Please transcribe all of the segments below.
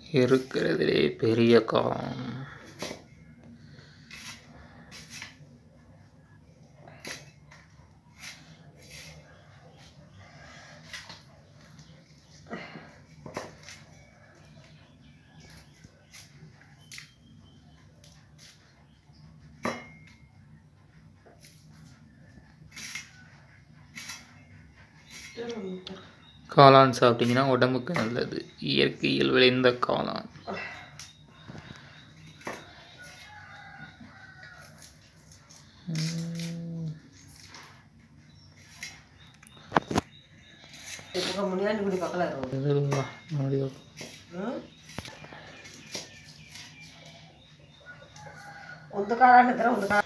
இருக்கிறதுலே பெரிய காளான் காளான் சாப்பிட்டீங்கன்னா உடம்புக்கு நல்லது இயற்கையில் விளைந்த காளான் இப்போ முன்னாடி குடி பக்கம் இருக்கும் இதுவா, மறுபடியும் ಒಂದು ಕಾಲ ಇದ್ರೆ ಒಂದು ಕಾಲ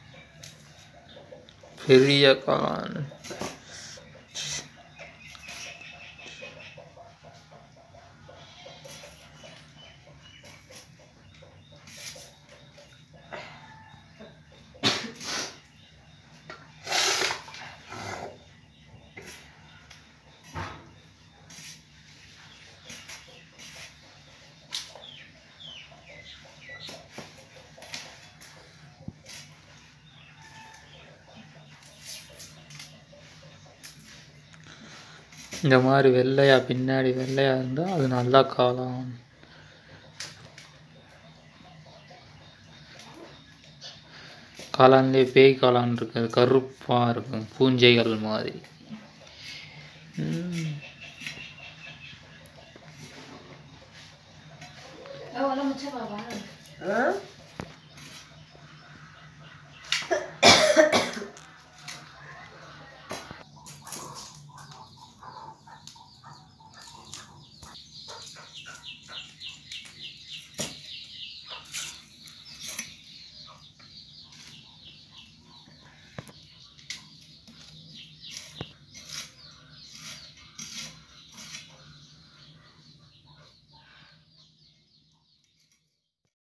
பெரிய காளான் இந்த மாதிரி வெள்ளையா பின்னாடி வெள்ளையா இருந்தால் அது நல்லா காளான் காளான்லேயே பேய் காளான் இருக்கு அது கருப்பாக இருக்கும் பூஞ்சைகள் மாதிரி ம். ಹಾಂ